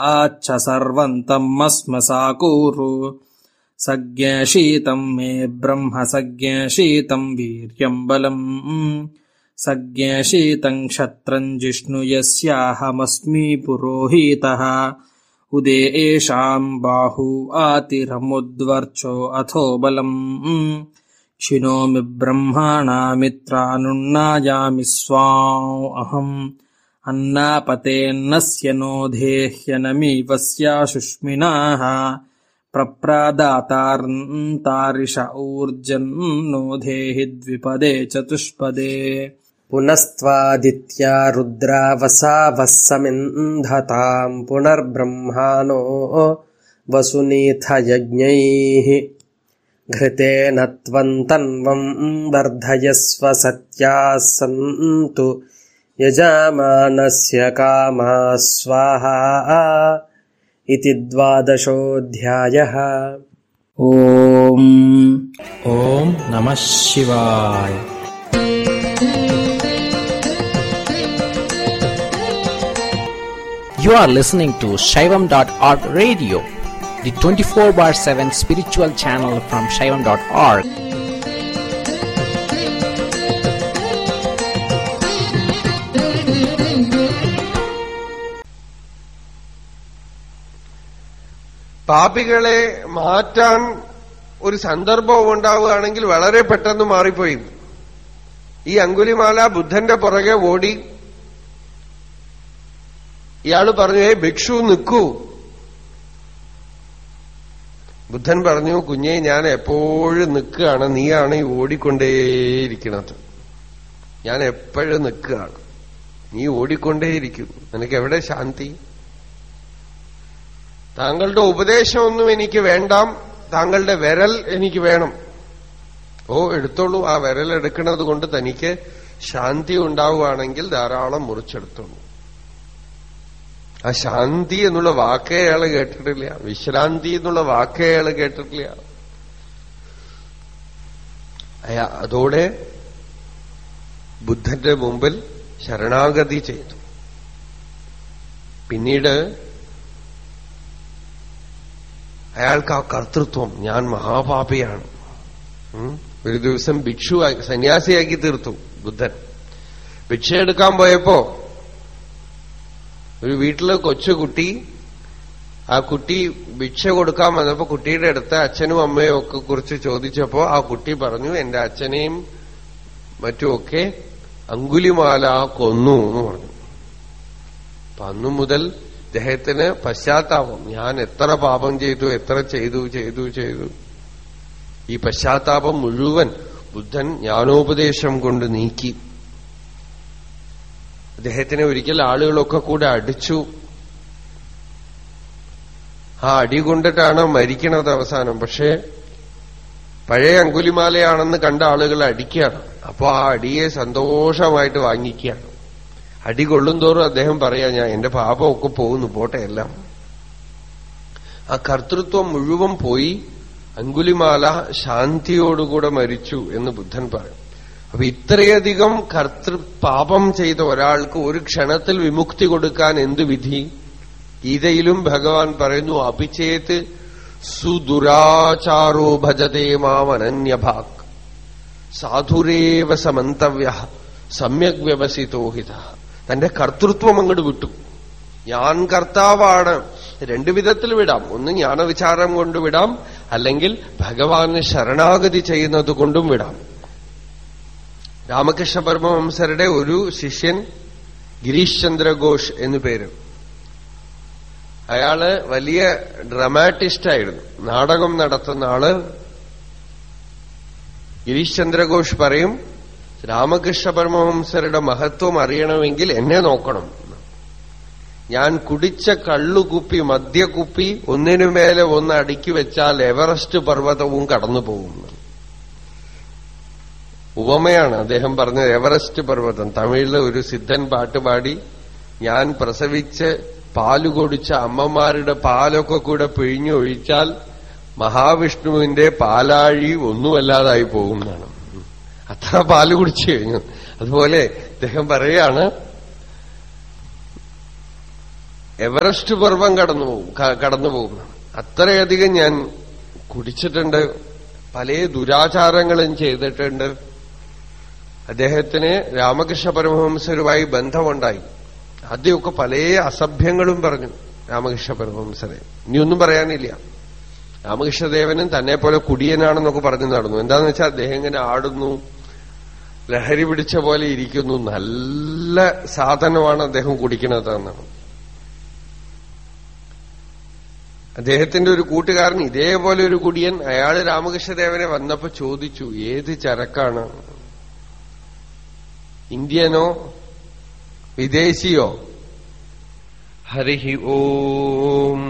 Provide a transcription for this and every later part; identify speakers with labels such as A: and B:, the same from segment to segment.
A: आच्छ सर्वन्तम् मस्मसाकूरु सज्ञशीतम् मे ब्रह्म सज्ञशीतम् वीर्यम् बलम् सज्ञशीतम् क्षत्रम् जिष्णु यस्याहमस्मि पुरोहितः उदे एषाम् बाहु आतिरमुद्वर्चो अथो बलम् क्षिणोमि ब्रह्माणामित्रानुन्नायामि स्वाम् अहम् अन्नापतेन्नस्य नो देह्यनमीवस्याशुष्मिनाः प्रप्रादातार्न्तारिष ऊर्जन्नो धेहि द्विपदे चतुष्पदे
B: पुनस्त्वादित्या रुद्रावसा वः समिन्धताम् पुनर्ब्रह्माणो वसुनीथ यज्ञैः घृतेन त्वम् तन्वम् वर्धयस्व सत्याः सन्तु यजामानस्य कामा स्वाहा इति द्वादशोऽध्यायः
A: ॐ
C: ॐ नमः शिवाय You are listening to Shaivam.org radio, the 24 bar 7 spiritual channel from Shaivam.org.
D: പാപികളെ മാറ്റാൻ ഒരു സന്ദർഭം ഉണ്ടാവുകയാണെങ്കിൽ വളരെ പെട്ടെന്ന് മാറിപ്പോയി ഈ അങ്കുലിമാല ബുദ്ധന്റെ പുറകെ ഓടി ഇയാള് പറഞ്ഞു ഏ ഭിക്ഷു നിൽക്കൂ ബുദ്ധൻ പറഞ്ഞു കുഞ്ഞെ ഞാൻ എപ്പോഴും നിൽക്കുകയാണ് നീയാണ് ഈ ഓടിക്കൊണ്ടേയിരിക്കുന്നത് ഞാൻ എപ്പോഴും നിൽക്കുകയാണ് നീ ഓടിക്കൊണ്ടേയിരിക്കുന്നു നിനക്ക് എവിടെ ശാന്തി താങ്കളുടെ ഉപദേശമൊന്നും എനിക്ക് വേണ്ടാം താങ്കളുടെ വിരൽ എനിക്ക് വേണം ഓ എടുത്തോളൂ ആ വിരൽ എടുക്കുന്നത് കൊണ്ട് തനിക്ക് ശാന്തി ഉണ്ടാവുകയാണെങ്കിൽ ധാരാളം മുറിച്ചെടുത്തോളൂ ആ ശാന്തി എന്നുള്ള വാക്കേ അയാള് കേട്ടിട്ടില്ല വിശ്രാന്തി എന്നുള്ള വാക്കേ അയാള് കേട്ടിട്ടില്ല അയാ അതോടെ ബുദ്ധന്റെ മുമ്പിൽ ശരണാഗതി ചെയ്തു പിന്നീട് അയാൾക്ക് ആ കർത്തൃത്വം ഞാൻ മഹാപാപിയാണ് ഉം. ഒരു ദിവസം ഭിക്ഷു സന്യാസിയാക്കി തീർത്തു ബുദ്ധൻ ഭിക്ഷ എടുക്കാൻ പോയപ്പോ ഒരു വീട്ടില് കൊച്ചുകുട്ടി ആ കുട്ടി ഭിക്ഷ കൊടുക്കാൻ വന്നപ്പോ കുട്ടിയുടെ അടുത്ത് അച്ഛനും അമ്മയും ഒക്കെ കുറിച്ച് ചോദിച്ചപ്പോ ആ കുട്ടി പറഞ്ഞു എന്റെ അച്ഛനെയും മറ്റുമൊക്കെ അങ്കുലിമാല കൊന്നു എന്ന് പറഞ്ഞു അപ്പൊ അന്നു മുതൽ ഇദ്ദേഹത്തിന് പശ്ചാത്താപം ഞാൻ എത്ര പാപം ചെയ്തു എത്ര ചെയ്തു ചെയ്തു ചെയ്തു ഈ പശ്ചാത്താപം മുഴുവൻ ബുദ്ധൻ ജ്ഞാനോപദേശം കൊണ്ട് നീക്കി അദ്ദേഹത്തിനെ ഒരിക്കൽ ആളുകളൊക്കെ കൂടെ അടിച്ചു ആ അടി കൊണ്ടിട്ടാണ് മരിക്കണത് അവസാനം പക്ഷേ പഴയ അങ്കുലിമാലയാണെന്ന് കണ്ട ആളുകൾ അടിക്കുകയാണ് അപ്പോ ആ അടിയെ സന്തോഷമായിട്ട് വാങ്ങിക്കുകയാണ് അടി കൊള്ളുന്തോറും അദ്ദേഹം പറയാ ഞാൻ എന്റെ പാപമൊക്കെ പോകുന്നു പോട്ടെ എല്ലാം ആ കർത്തൃത്വം മുഴുവൻ പോയി അങ്കുലിമാല ശാന്തിയോടുകൂടെ മരിച്ചു എന്ന് ബുദ്ധൻ പറയും അപ്പൊ ഇത്രയധികം കർത്തൃ പാപം ചെയ്ത ഒരാൾക്ക് ഒരു ക്ഷണത്തിൽ വിമുക്തി കൊടുക്കാൻ എന്ത് വിധി ഗീതയിലും ഭഗവാൻ പറയുന്നു അപിചേത് സുദുരാചാരോ ഭജതേ മാമനന്യഭാക് സാധുരേവ സമന്തവ്യ സമ്യക് വ്യവസിതോഹിത തന്റെ കർത്തൃത്വം അങ്ങോട്ട് വിട്ടു ഞാൻ കർത്താവാണ് രണ്ടു വിധത്തിൽ വിടാം ഒന്ന് ജ്ഞാനവിചാരം കൊണ്ട് വിടാം അല്ലെങ്കിൽ ഭഗവാന് ശരണാഗതി ചെയ്യുന്നത് കൊണ്ടും വിടാം രാമകൃഷ്ണ പരമവംസരുടെ ഒരു ശിഷ്യൻ ഗിരീഷ് ചന്ദ്ര ഘോഷ് എന്നു പേര് അയാള് വലിയ ഡ്രമാറ്റിസ്റ്റ് ആയിരുന്നു നാടകം നടത്തുന്ന ആള് ഗിരീഷ് ചന്ദ്ര ഘോഷ് പറയും രാമകൃഷ്ണ പരമഹംസരുടെ മഹത്വം അറിയണമെങ്കിൽ എന്നെ നോക്കണം ഞാൻ കുടിച്ച കള്ളുകുപ്പി മദ്യക്കുപ്പി ഒന്നിനു മേലെ ഒന്ന് അടുക്കി വെച്ചാൽ എവറസ്റ്റ് പർവ്വതവും കടന്നു പോകും ഉപമയാണ് അദ്ദേഹം പറഞ്ഞത് എവറസ്റ്റ് പർവ്വതം തമിഴിലെ ഒരു സിദ്ധൻ പാട്ടുപാടി ഞാൻ പ്രസവിച്ച് പാല് കൊടിച്ച അമ്മമാരുടെ പാലൊക്കെ കൂടെ പിഴിഞ്ഞൊഴിച്ചാൽ മഹാവിഷ്ണുവിന്റെ പാലാഴി ഒന്നുമല്ലാതായി പോകും എന്നാണ് അത്ര പാല് കുടിച്ചു കഴിഞ്ഞു അതുപോലെ അദ്ദേഹം പറയാണ് എവറസ്റ്റ് പർവ്വം കടന്നു പോകും ക- കടന്നു പോകും അത്രയധികം ഞാൻ കുടിച്ചിട്ടുണ്ട് പല ദുരാചാരങ്ങളും ചെയ്തിട്ടുണ്ട് അദ്ദേഹത്തിന് രാമകൃഷ്ണ പരമഹംസരുമായി ബന്ധമുണ്ടായി ആദ്യമൊക്കെ പല അസഭ്യങ്ങളും പറഞ്ഞു രാമകൃഷ്ണ പരമഹംസരെ ഇനിയൊന്നും പറയാനില്ല രാമകൃഷ്ണദേവനും തന്നെ പോലെ കുടിയനാണെന്നൊക്കെ പറഞ്ഞു നടന്നു എന്താന്ന് വെച്ചാൽ അദ്ദേഹം ഇങ്ങനെ ആടുന്നു ലഹരി പിടിച്ച പോലെ ഇരിക്കുന്നു നല്ല സാധനമാണ് അദ്ദേഹം കുടിക്കണതെന്നാണ് അദ്ദേഹത്തിന്റെ ഒരു കൂട്ടുകാരൻ ഇതേപോലെ ഒരു കുടിയൻ അയാള് രാമകൃഷ്ണദേവനെ വന്നപ്പോ ചോദിച്ചു ഏത് ചരക്കാണ് ഇന്ത്യനോ വിദേശിയോ ഹരി ഓം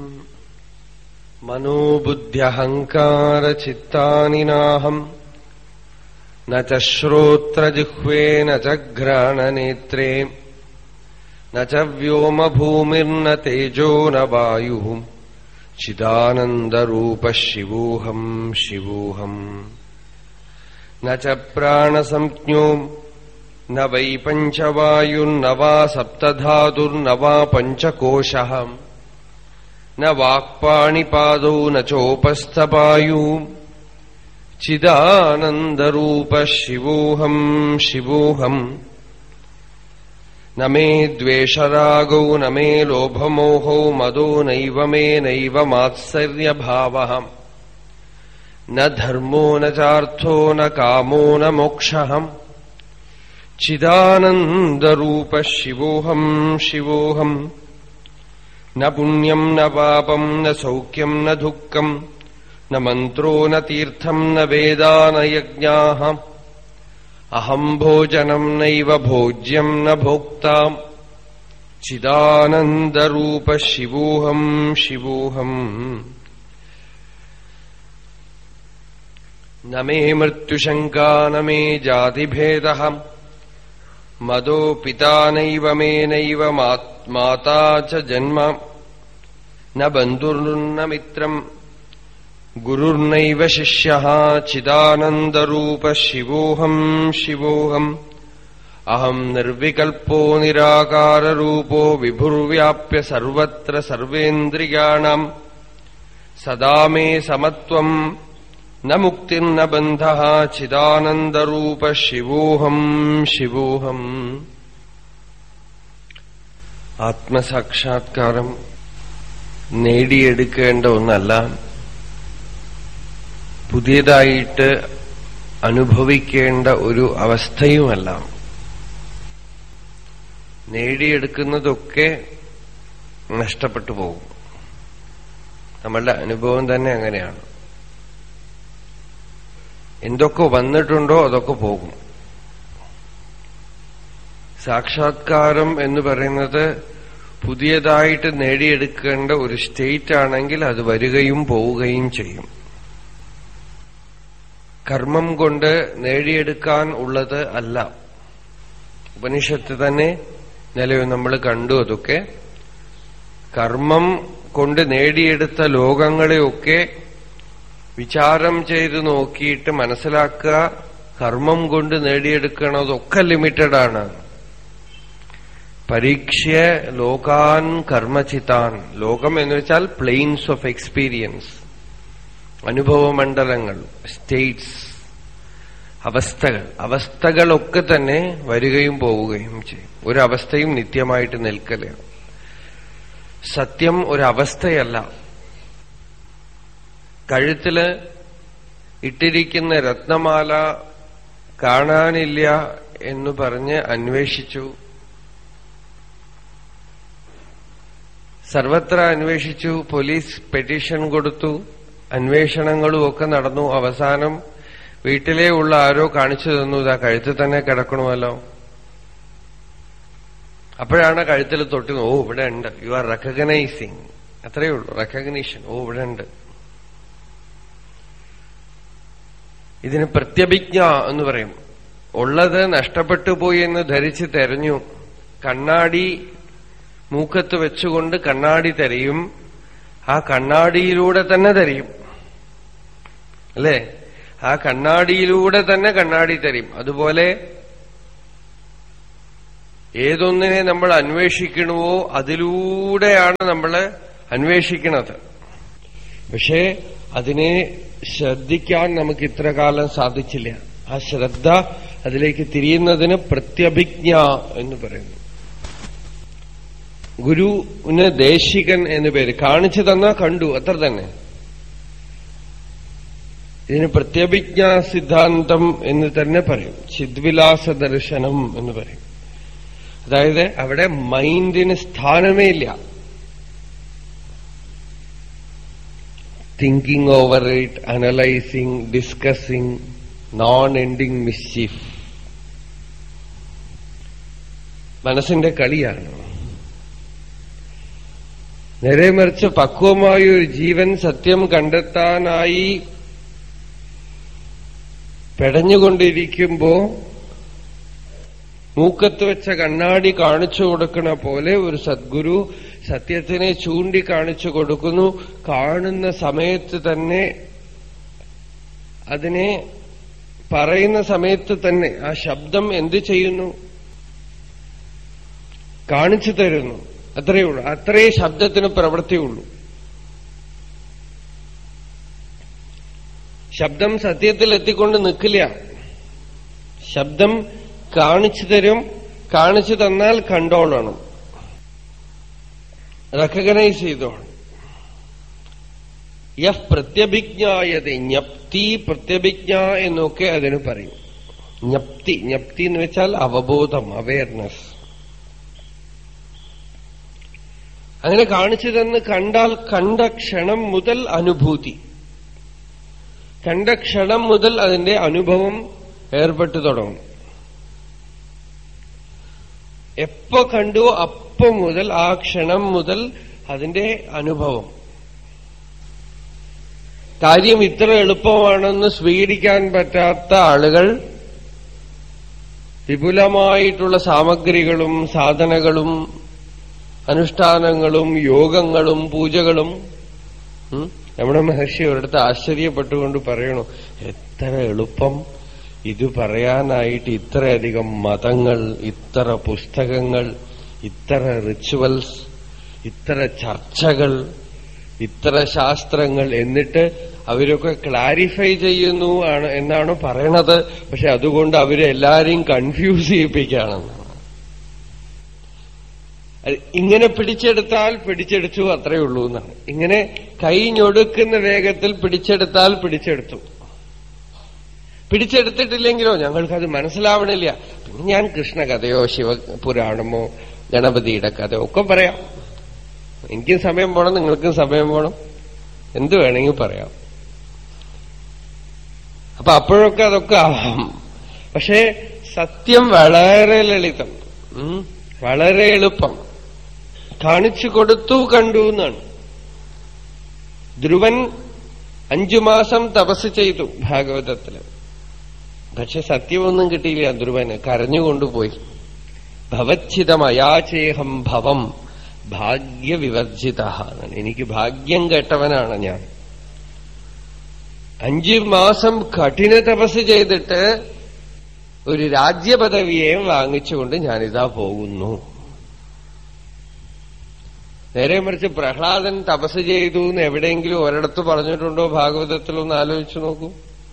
D: മനോബുദ്ധ്യഹങ്കാരചിത്താനി നാഹം ന ച ശ്രോത്രജിഹ്വേ ന ച ഘ്രാണനേത്രേ ന ച വ്യോമഭൂമിർന തേജോ ന വായു ചിദാനന്ദരൂപ ശിവോഹം ശിവോഹം ന ച പ്രാണസംജ്ഞോ ന വൈ പഞ്ചവായുർന വാ സപ്തധാതുർന വാ പഞ്ചകോശഃ ന വാക്പാണിപാദौ ന ചോപസ്ഥപായു ചിദാനന്ദരൂപ ശിവോഹം ശിവോഹം ന മേ ദ്വേഷരാഗौ ന മേ ലോഭമോഹौ മദോ നൈവ മേ നൈവ മാത്സര്യഭാവः ന ധർമ്മോ ന ചാർത്ഥോ ന കാമോ ന മോക്ഷः ചിദാനന്ദരൂപ ശിവോഹം ശിവോഹം ന പുണ്യം ന പാപം ന സൗഖ്യം ന ദുഃഖം ന മന്ത്രോ ന തീർത്ഥം ന വേദാ ന യജ്ഞാഃ അഹം ഭോജനം നൈവ ഭോജ്യം ന ഭോക്താം ചിദാനന്ദരൂപ ശിവോഹം ശിവോഹം ന മേ മൃത്യുശങ്കാ ന മേ ജാതിഭേദ മദോ പിതാ നൈവ മേ നൈവ മാ- മാതാ ച ജന്മ ന ബന്ധുർന്ന മിത്രം ഗുരുർനൈവ ശിഷ്യ ചിദാനന്ദരൂപ ശിവോഹം ശിവോഹം അഹം നിർവികൽപ്പോ നിരാകാരൂപോ വിഭുർവ്യാപ്യ സർവത്ര സർവേന്ദ്രിയാണാം സദാ മേ സമത്വം ന മുക്തിർന ബന്ധ ചിദാനന്ദരൂപ ശിവോഹം ശിവോഹം ആത്മസാക്ഷാത്കാരം നേടിയെടുക്കേണ്ട ഒന്നല്ല പുതിയതായിട്ട് അനുഭവിക്കേണ്ട ഒരു അവസ്ഥയുമല്ല നേടിയെടുക്കുന്നതൊക്കെ നഷ്ടപ്പെട്ടു പോകും നമ്മളുടെ അനുഭവം തന്നെ അങ്ങനെയാണ് എന്തൊക്കെ വന്നിട്ടുണ്ടോ അതൊക്കെ പോകും സാക്ഷാത്കാരം എന്ന് പറയുന്നത് പുതിയതായിട്ട് നേടിയെടുക്കേണ്ട ഒരു സ്റ്റേറ്റ് ആണെങ്കിൽ അത് വരികയും പോവുകയും ചെയ്യും കർമ്മം കൊണ്ട് നേടിയെടുക്കാൻ ഉള്ളത് അല്ല ഉപനിഷത്ത് തന്നെ നിലവിൽ നമ്മൾ കണ്ടു അതൊക്കെ കർമ്മം കൊണ്ട് നേടിയെടുത്ത ലോകങ്ങളെയൊക്കെ വിചാരം ചെയ്ത് നോക്കിയിട്ട് മനസ്സിലാക്കുക കർമ്മം കൊണ്ട് നേടിയെടുക്കണതൊക്കെ ലിമിറ്റഡ് ആണ് പരീക്ഷ്യ ലോകാൻ കർമ്മചിതാൻ ലോകം എന്ന് വെച്ചാൽ പ്ലെയിൻസ് ഓഫ് എക്സ്പീരിയൻസ് അനുഭവമണ്ഡലങ്ങൾ സ്റ്റേറ്റ്സ് അവസ്ഥകൾ അവസ്ഥകളൊക്കെ തന്നെ വരികയും പോവുകയും ചെയ്യും ഒരവസ്ഥയും നിത്യമായിട്ട് നിൽക്കല സത്യം ഒരവസ്ഥയല്ല കഴുത്തില് ഇട്ടിരിക്കുന്ന രത്നമാല കാണാനില്ല എന്ന് പറഞ്ഞ് അന്വേഷിച്ചു സർവത്ര അന്വേഷിച്ചു പോലീസ് പെറ്റീഷൻ കൊടുത്തു അന്വേഷണങ്ങളും ഒക്കെ നടന്നു അവസാനം വീട്ടിലേ ഉള്ള ആരോ കാണിച്ചു തന്നു ഇതാ കഴുത്തിൽ തന്നെ കിടക്കണമല്ലോ അപ്പോഴാണ് കഴുത്തിൽ തൊട്ട് ഓ ഇവിടെ ഉണ്ട് യു ആർ റെക്കഗ്നൈസിങ് അത്രയേ ഉള്ളൂ റെക്കഗ്നീഷൻ ഓ ഇവിടെ ഉണ്ട് ഇതിന് പ്രത്യഭിജ്ഞ എന്ന് പറയും ഉള്ളത് നഷ്ടപ്പെട്ടു പോയി എന്ന് ധരിച്ച് തെരഞ്ഞു കണ്ണാടി മൂക്കത്ത് വെച്ചുകൊണ്ട് കണ്ണാടി തെരയും ആ കണ്ണാടിയിലൂടെ തന്നെ തെരയും അല്ലേ ആ കണ്ണാടിയിലൂടെ തന്നെ കണ്ണാടി തെരയും അതുപോലെ ഏതൊന്നിനെ നമ്മൾ അന്വേഷിക്കണമോ അതിലൂടെയാണ് നമ്മൾ അന്വേഷിക്കുന്നത് പക്ഷേ അതിനെ ശ്രദ്ധിക്കാൻ നമുക്ക് ഇത്ര കാലം സാധിച്ചില്ല ആ ശ്രദ്ധ അതിലേക്ക് തിരിയുന്നതിന് പ്രത്യഭിജ്ഞ എന്ന് പറയുന്നു ഗുരുവിന് ദേശികൻ എന്ന് പേര് കാണിച്ചു തന്നാ കണ്ടു അത്ര തന്നെ ഇതിന് പ്രത്യഭിജ്ഞാ സിദ്ധാന്തം എന്ന് തന്നെ പറയും ചിദ്വിലാസ ദർശനം എന്ന് പറയും അതായത് അവിടെ മൈൻഡിന് സ്ഥാനമേ ഇല്ല thinking over it analysing discussing non ending mischief മനസ്സിന്റെ കളിയാണ് നേരെ മറിച്ച് പക്വമായ ഒരു ജീവൻ സത്യം കണ്ടെത്താനായി പെടഞ്ഞുകൊണ്ടിരിക്കുമ്പോ മൂക്കത്ത് വെച്ച കണ്ണാടി കാണിച്ചു കൊടുക്കണ പോലെ ഒരു സദ്ഗുരു സത്യത്തിനെ ചൂണ്ടിക്കാണിച്ചു കൊടുക്കുന്നു കാണുന്ന സമയത്ത് തന്നെ അതിനെ പറയുന്ന സമയത്ത് തന്നെ ആ ശബ്ദം എന്ത് ചെയ്യുന്നു കാണിച്ചു തരുന്നു അത്രയേ ഉള്ളൂ അത്രേ ശബ്ദത്തിന് പ്രവൃത്തിയുള്ളൂ ശബ്ദം സത്യത്തിൽ എത്തിക്കൊണ്ട് നിൽക്കില്ല ശബ്ദം കാണിച്ചു തരും കാണിച്ചു തന്നാൽ കണ്ടോളണം റെക്കഗ്നൈസ് ചെയ്തോണം യഹ് പ്രത്യഭിജ്ഞായത ജ്ഞപ്തി പ്രത്യഭിജ്ഞ എന്നൊക്കെ അതിന് പറയും ജ്ഞപ്തി ജ്ഞപ്തി എന്ന് വെച്ചാൽ അവബോധം അവയർനെസ് അങ്ങനെ കാണിച്ചു തന്ന് കണ്ടാൽ കണ്ട ക്ഷണം മുതൽ അനുഭൂതി കണ്ട ക്ഷണം മുതൽ അതിന്റെ അനുഭവം ഏർപ്പെട്ടു തുടങ്ങും എപ്പോ കണ്ടുവോ അപ്പം മുതൽ ആ ക്ഷണം മുതൽ അതിന്റെ അനുഭവം കാര്യം ഇത്ര എളുപ്പമാണെന്ന് സ്വീകരിക്കാൻ പറ്റാത്ത ആളുകൾ വിപുലമായിട്ടുള്ള സാമഗ്രികളും സാധനകളും അനുഷ്ഠാനങ്ങളും യോഗങ്ങളും പൂജകളും ഉം, രമണ മഹർഷി ഒരിടത്ത് ആശ്ചര്യപ്പെട്ടുകൊണ്ട് പറയണു എത്ര എളുപ്പം ഇത് പറയാനായിട്ട് ഇത്രയധികം മതങ്ങൾ ഇത്ര പുസ്തകങ്ങൾ ഇത്ര റിച്വൽസ് ഇത്ര ചർച്ചകൾ ഇത്ര ശാസ്ത്രങ്ങൾ എന്നിട്ട് അവരൊക്കെ ക്ലാരിഫൈ ചെയ്യുന്നു ആണ് എന്നാണ് പറയണത് പക്ഷെ അതുകൊണ്ട് അവരെല്ലാരെയും കൺഫ്യൂസ് ചെയ്യിപ്പിക്കുകയാണെന്നാണ് അത് ഇങ്ങനെ പിടിച്ചെടുത്താൽ പിടിച്ചെടുത്തു അത്രയേ ഉള്ളൂ എന്നാണ് ഇങ്ങനെ കൈ ഞൊടുക്കുന്ന വേഗത്തിൽ പിടിച്ചെടുത്താൽ പിടിച്ചെടുത്തു പിടിച്ചെടുത്തിട്ടില്ലെങ്കിലോ ഞങ്ങൾക്കത് മനസ്സിലാവണില്ല പിന്നെ ഞാൻ കൃഷ്ണകഥയോ ശിവപുരാണമോ ഗണപതിയുടെ കഥയോ ഒക്കെ പറയാം എനിക്കും സമയം പോണം നിങ്ങൾക്കും സമയം പോണം എന്ത് വേണമെങ്കിൽ പറയാം അപ്പൊ അപ്പോഴൊക്കെ അതൊക്കെ ആവാം പക്ഷേ സത്യം വളരെ ലളിതം ഉം, വളരെ എളുപ്പം കാണിച്ചു കൊടുത്തു കണ്ടു എന്നാണ് ധ്രുവൻ അഞ്ചു മാസം തപസ് ചെയ്തു ഭാഗവതത്തില് പക്ഷെ സത്യമൊന്നും കിട്ടിയില്ല ധ്രുവന് കരഞ്ഞുകൊണ്ടുപോയി ഭവച്ഛിതമയാചേഹം ഭവം ഭാഗ്യവിവർജിത എന്നാണ് എനിക്ക് ഭാഗ്യം കെട്ടവനാണ് ഞാൻ അഞ്ചു മാസം കഠിന തപസ് ചെയ്തിട്ട് ഒരു രാജ്യപദവിയെ വാങ്ങിച്ചുകൊണ്ട് ഞാനിതാ പോകുന്നു നേരെ മറിച്ച് പ്രഹ്ലാദൻ തപസ് ചെയ്തു എന്ന് എവിടെയെങ്കിലും ഒരിടത്ത് പറഞ്ഞിട്ടുണ്ടോ ഭാഗവതത്തിലൊന്ന് ആലോചിച്ചു നോക്കൂ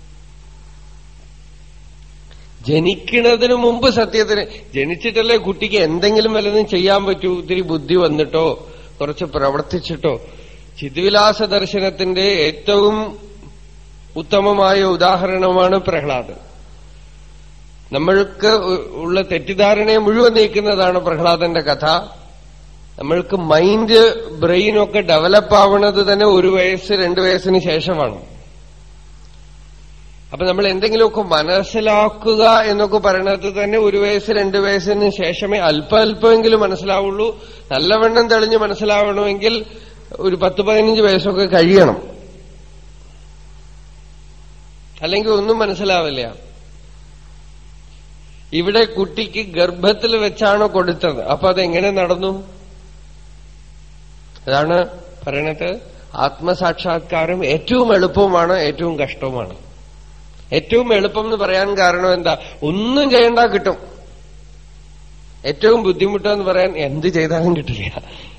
D: ജനിക്കുന്നതിന് മുമ്പ് സത്യത്തിന് ജനിച്ചിട്ടല്ലേ കുട്ടിക്ക് എന്തെങ്കിലും വല്ലതും ചെയ്യാൻ പറ്റൂ ഇത്തിരി ബുദ്ധി വന്നിട്ടോ കുറച്ച് പ്രവർത്തിച്ചിട്ടോ ചിദ്വിലാസ ദർശനത്തിന്റെ ഏറ്റവും ഉത്തമമായ ഉദാഹരണമാണ് പ്രഹ്ലാദൻ നമ്മൾക്ക് ഉള്ള തെറ്റിദ്ധാരണയെ മുഴുവൻ നീക്കുന്നതാണ് പ്രഹ്ലാദന്റെ കഥ നമ്മൾക്ക് മൈൻഡ് ബ്രെയിനൊക്കെ ഡെവലപ്പ് ആവുന്നത് തന്നെ ഒരു വയസ്സ് രണ്ടു വയസ്സിന് ശേഷമാണ് അപ്പൊ നമ്മൾ എന്തെങ്കിലുമൊക്കെ മനസ്സിലാക്കുക എന്നൊക്കെ പറയണത് തന്നെ ഒരു വയസ്സ് രണ്ടു വയസ്സിന് ശേഷമേ അല്പ അല്പമെങ്കിലും മനസ്സിലാവുള്ളൂ നല്ലവണ്ണം തെളിഞ്ഞ് മനസ്സിലാവണമെങ്കിൽ ഒരു പത്ത് പതിനഞ്ച് വയസ്സൊക്കെ കഴിയണം അല്ലെങ്കിൽ ഒന്നും മനസ്സിലാവില്ല ഇവിടെ കുട്ടിക്ക് ഗർഭത്തിൽ വെച്ചാണ് കൊടുത്തത് അപ്പൊ അതെങ്ങനെ നടന്നു അതാണ് പറയണത് ആത്മസാക്ഷാത്കാരം ഏറ്റവും എളുപ്പവുമാണ് ഏറ്റവും കഷ്ടവുമാണ് ഏറ്റവും എളുപ്പം എന്ന് പറയാൻ കാരണം എന്താ ഒന്നും ചെയ്യണ്ട കിട്ടും ഏറ്റവും ബുദ്ധിമുട്ടെന്ന് പറയാൻ എന്ത് ചെയ്താലും കിട്ടില്ല